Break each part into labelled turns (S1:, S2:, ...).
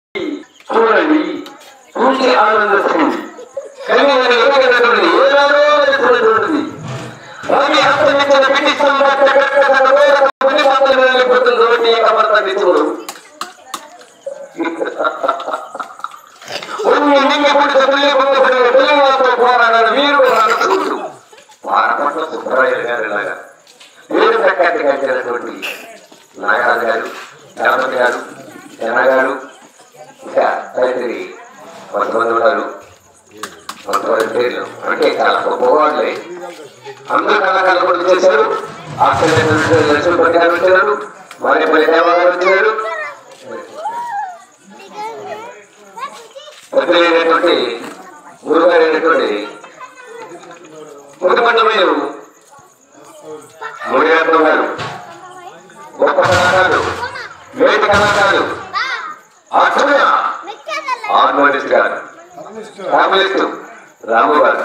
S1: చూడండి చూసి ఆనందిస్తుంది కలిగిన యోగమైనటువంటి ఏనాడో వెలుస్తున్నటువంటిది స్వామి హస్తమిచ్చిన పిటి సంబాట్ల కొన్ని పాత్రలు వెళ్ళిపోతుంది కాబట్టి ఏకపడతాన్ని చూడు కొన్ని నింగి పుట్టిన పిల్లి పొందబడిన పిల్లలతో పోరాడాలి మీరు చూడు పారపట్ల సుబ్బరాయలు గారు ఇలాగా వీరు ప్రఖ్యాతి కలిగినటువంటి నాగరాజు గారు గణపతి గారు జన గారు ఇంకా తదితరి కొంతమంది ఉన్నారు కొంతమంది పేర్లు అంటే చాలా గొప్పవాళ్ళే అందరూ కళాకారులు కూడా చేశారు ఆశ్చర్య లక్ష్మీపతి గారు వచ్చారు మారేపల్లి దేవాలయం వచ్చారు పెద్దలైనటువంటి గురుగారైనటువంటి ముదిమండమయ్య ముడిరత్నం గారు గొప్ప కళాకారులు వేటి కళాకారులు అర్జున ఆర్మోనిస్ట్ గారు ఫ్యామిలిస్ట్ రాము గారు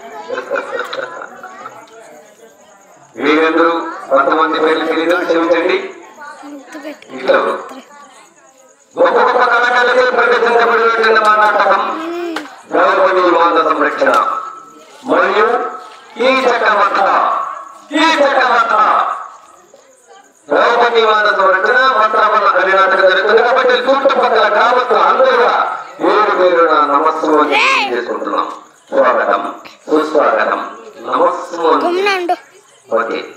S1: వీరందరూ కొంతమంది పేర్లు తెలియదు క్షమించండి ఇట్లా గొప్ప గొప్ప కళాకారులతో ప్రదర్శించబడినటువంటి మా నాటకం ద్రౌపది మాత సంరక్షణ మరియు ఈ చక్రవర్త ఈ చక్రవర్త ద్రౌపది మాత సంరక్షణ మంత్రమల్ల అనే నాటకం జరుగుతుంది కాబట్టి చుట్టుపక్కల గ్రామస్తులు అందరూ కూడా ఏడు పేరు నమస్సు చేసుకుంటున్నాం స్వాగతం సుస్వాగతం నమస్సు
S2: గమ్మున ఉండు
S1: ఓకే